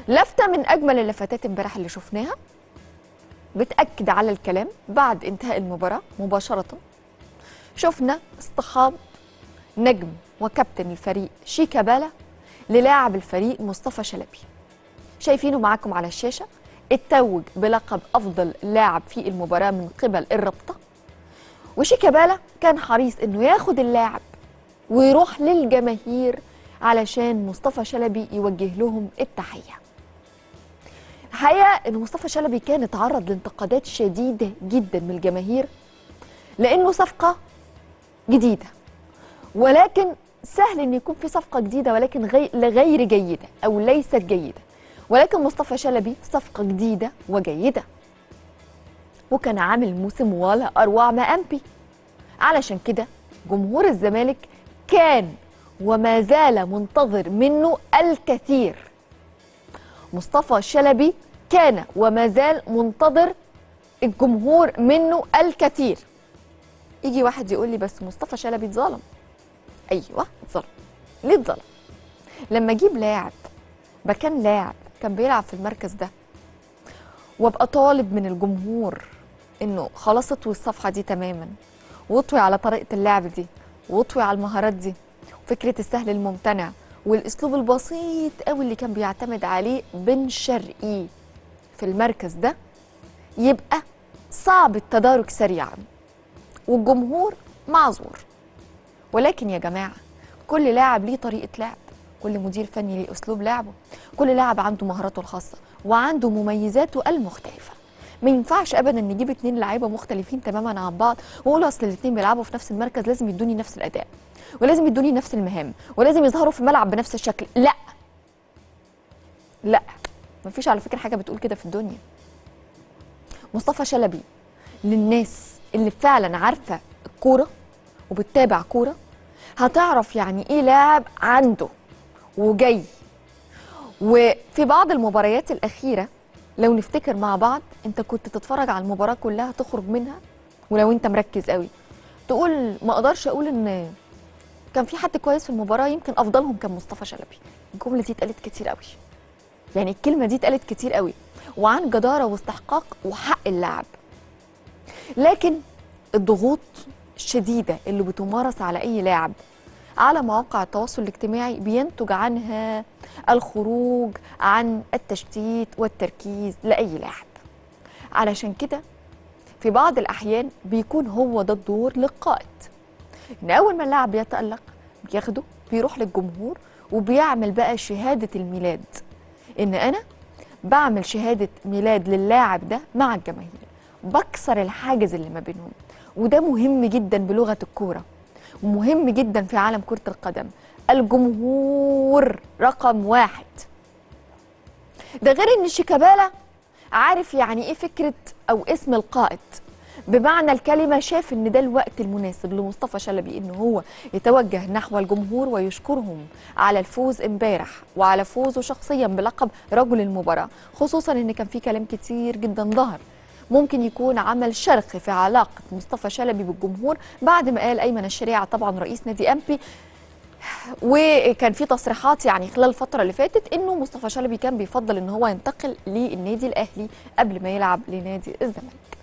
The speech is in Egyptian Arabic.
لفتة من أجمل اللفتات امبارح اللي شفناها بتأكد على الكلام بعد انتهاء المباراة مباشرة شفنا اصطحاب نجم وكابتن الفريق شيكابالا للاعب الفريق مصطفى شلبي شايفينه معاكم على الشاشة اتوج بلقب أفضل لاعب في المباراة من قبل الرابطة وشيكابالا كان حريص انه ياخد اللاعب ويروح للجماهير علشان مصطفى شلبي يوجه لهم التحيه الحقيقه ان مصطفى شلبي كان اتعرض لانتقادات شديده جدا من الجماهير لانه صفقه جديده ولكن سهل ان يكون في صفقه جديده ولكن غير غير جيده او ليست جيده ولكن مصطفى شلبي صفقه جديده وجيده وكان عامل موسم ولا اروع ما امبي علشان كده جمهور الزمالك كان وما زال منتظر منه الكثير مصطفى شلبي كان وما زال منتظر الجمهور منه الكثير يجي واحد يقول لي بس مصطفى شلبي اتظلم ايوه اتظلم ليه اتظلم لما اجيب لاعب مكان لاعب كان بيلعب في المركز ده وابقى طالب من الجمهور انه خلاص اطوي الصفحه دي تماما واطوي على طريقه اللعب دي واطوي على المهارات دي فكره السهل الممتنع والاسلوب البسيط قوي اللي كان بيعتمد عليه بن شرقي في المركز ده يبقى صعب التدارك سريعا والجمهور معذور ولكن يا جماعه كل لاعب ليه طريقه لعب كل مدير فني ليه اسلوب لعبه كل لاعب عنده مهاراته الخاصه وعنده مميزاته المختلفه ما ينفعش ابدا نجيب اتنين لعيبه مختلفين تماما عن بعض ونقول اصل الاتنين بيلعبوا في نفس المركز لازم يدوني نفس الاداء ولازم يدوني نفس المهام ولازم يظهروا في الملعب بنفس الشكل لا لا مفيش على فكره حاجه بتقول كده في الدنيا مصطفى شلبي للناس اللي فعلا عارفه الكوره وبتتابع كوره هتعرف يعني ايه لاعب عنده وجاي وفي بعض المباريات الاخيره لو نفتكر مع بعض انت كنت تتفرج على المباراه كلها تخرج منها ولو انت مركز قوي تقول ما اقدرش اقول ان كان في حد كويس في المباراه يمكن افضلهم كان مصطفى شلبي الجمله دي اتقالت كتير قوي يعني الكلمه دي اتقالت كتير قوي وعن جداره واستحقاق وحق اللاعب لكن الضغوط الشديده اللي بتمارس على اي لاعب على مواقع التواصل الاجتماعي بينتج عنها الخروج عن التشتيت والتركيز لاي لاعب علشان كده في بعض الاحيان بيكون هو ده الدور للقائد ان اول ما اللاعب بيتالق بياخده بيروح للجمهور وبيعمل بقى شهاده الميلاد ان انا بعمل شهاده ميلاد للاعب ده مع الجماهير بكسر الحاجز اللي ما بينهم وده مهم جدا بلغه الكوره ومهم جدا في عالم كره القدم الجمهور رقم واحد ده غير ان شيكابالا عارف يعني ايه فكره او اسم القائد بمعنى الكلمة شاف ان ده الوقت المناسب لمصطفى شلبي ان هو يتوجه نحو الجمهور ويشكرهم على الفوز امبارح وعلى فوزه شخصيا بلقب رجل المباراة خصوصا ان كان في كلام كتير جدا ظهر ممكن يكون عمل شرخ في علاقة مصطفى شلبي بالجمهور بعد ما قال أيمن الشريعة طبعا رئيس نادي أمبي وكان في تصريحات يعني خلال الفترة اللي فاتت انه مصطفى شلبي كان بيفضل ان هو ينتقل للنادي الاهلي قبل ما يلعب لنادي الزمالك